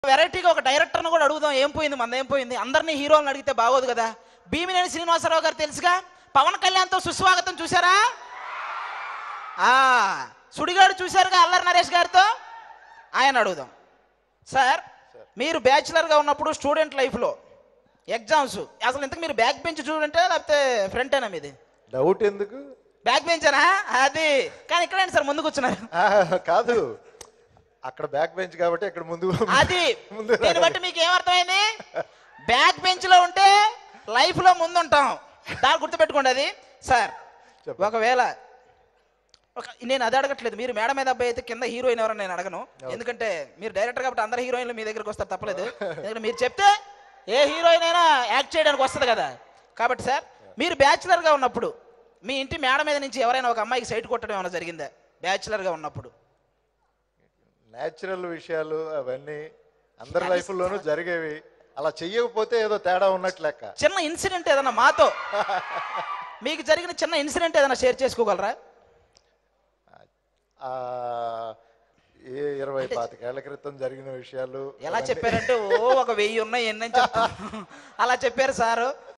వెరైటీగా ఒక డైరెక్టర్ని కూడా అడుగుదాం ఏం పోయింది మన ఏం పోయింది అందరినీ హీరోలను అడిగితే బాగోదు కదా భీమినేని శ్రీనివాసరావు గారు తెలుసుగా పవన్ కళ్యాణ్తో సుస్వాగతం చూసారా ఆ సుడిగాడు చూశారుగా అల్లరి నరేష్ గారితో ఆయన అడుగుదాం సార్ మీరు బ్యాచులర్గా ఉన్నప్పుడు స్టూడెంట్ లైఫ్లో ఎగ్జామ్స్ అసలు ఇంతకు మీరు బ్యాక్ బెంచ్ స్టూడెంటా లేకపోతే ఫ్రంటేనా మీది డౌట్ ఎందుకు బ్యాక్ బెంచేనా అది కానీ ఇక్కడేంటి సార్ ముందు కూర్చున్నారు ఆ, కాదు అక్కడ బ్యాక్ బెంచ్ కాబట్టి ఇక్కడ ముందు అది ముందు దీన్ని బట్టి మీకు ఏమర్థమైంది బ్యాక్ బెంచ్ లో ఉంటే లైఫ్ లో ముందుంటాం దాన్ని గుర్తుపెట్టుకోండి అది సార్ చెప్పండి. ఒకవేళ ఒక నేను అది అడగట్లేదు మీరు మేడం మీద అబ్బాయి అయితే కింద హీరోయిన్ ఎవరని నేను అడగను ఎందుకంటే మీరు డైరెక్టర్ కాబట్టి అందరు హీరోయిన్లు మీ దగ్గరికి వస్తారు తప్పలేదు ఎందుకంటే మీరు చెప్తే ఏ హీరోయిన్ అయినా యాక్ట్ చేయడానికి వస్తుంది కదా కాబట్టి సార్ మీరు బ్యాచులర్ గా ఉన్నప్పుడు మీ ఇంటి మేడ మీద నుంచి ఎవరైనా ఒక అమ్మాయికి సైట్ కొట్టడం ఏమైనా జరిగిందా బ్యాచులర్ గా ఉన్నప్పుడు న్యాచురల్ విషయాలు అవన్నీ అందరి లైఫ్లోనూ జరిగేవి అలా చెయ్యకపోతే ఏదో తేడా ఉన్నట్లు లెక్క చిన్న ఇన్సిడెంట్ ఏదైనా మాతో మీకు జరిగిన చిన్న ఇన్సిడెంట్ ఏదైనా షేర్ చేసుకోగలరా ఆ, ఏ ఇరవై పాతికేళ్ల క్రితం జరిగిన విషయాలు ఎలా చెప్పారంటే ఓ ఒక వెయ్యి ఉన్నాయి ఎన్ని అని చెప్తాను అలా చెప్పారు సారు